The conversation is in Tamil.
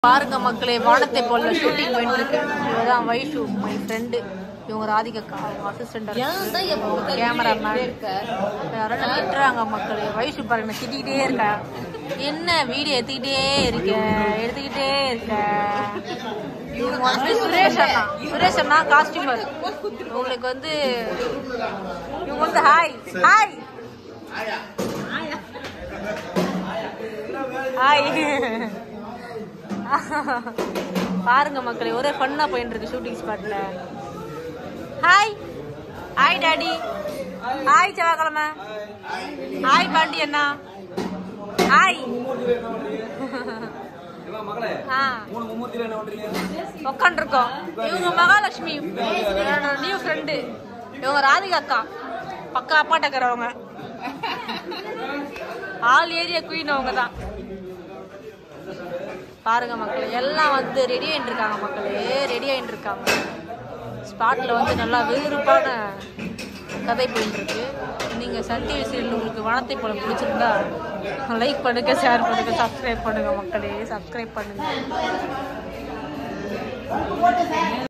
பாருங்க மக்களே வானத்தை போல ஷூட்டிங் போயிட்டு இருக்கு இவதான் வைஷு மை ஃப்ரெண்டு இவங்க ராதிகா அவங்க அசிஸ்டன்ட் கேமராமேன் யாரும் திட்டுறாங்க மக்களே வைஷு பாருங்க திட்டிக்கிட்டே இருக்கா என்ன வீடியோ எடுத்துக்கிட்டே இருக்க எடுத்துக்கிட்டே இருக்க இவங்க வந்து சுரேஷ் அண்ணா சுரேஷ் அண்ணா காஸ்டியூமர் உங்களுக்கு வந்து இவங்க வந்து ஹாய் ஹாய் ஹாய் பாருங்க மக்களே ஒரே ஃபன்னா போயிட்டு இருக்கு ஷூட்டிங் ஸ்பாட்ல ஹாய் ஹாய் டாடி ஹாய் செவ்வாய்க்கிழமை ஹாய் பாண்டி அண்ணா ஹாய் ஆ உட்காந்துருக்கோம் இவங்க மகாலட்சுமி நியூ ஃப்ரெண்டு இவங்க ராதிகா அக்கா பக்கா அப்பாட்டக்கிறவங்க ஆல் ஏரியா குயின் அவங்க தான் பாருங்க மக்களே எல்லாம் வந்து ரெடி ஆயிட்டு இருக்காங்க மக்களே ரெடி ஆயிட்டு இருக்காங்க ஸ்பாட்ல வந்து நல்லா விறுவிறுப்பான கதை போயிட்டு இருக்கு நீங்க சன் டிவி சீரியல் உங்களுக்கு வனத்தை போல பிடிச்சிருந்தா லைக் பண்ணுங்க ஷேர் பண்ணுங்க சப்ஸ்கிரைப் பண்ணுங்க மக்களே சப்ஸ்கிரைப் பண்ணுங்க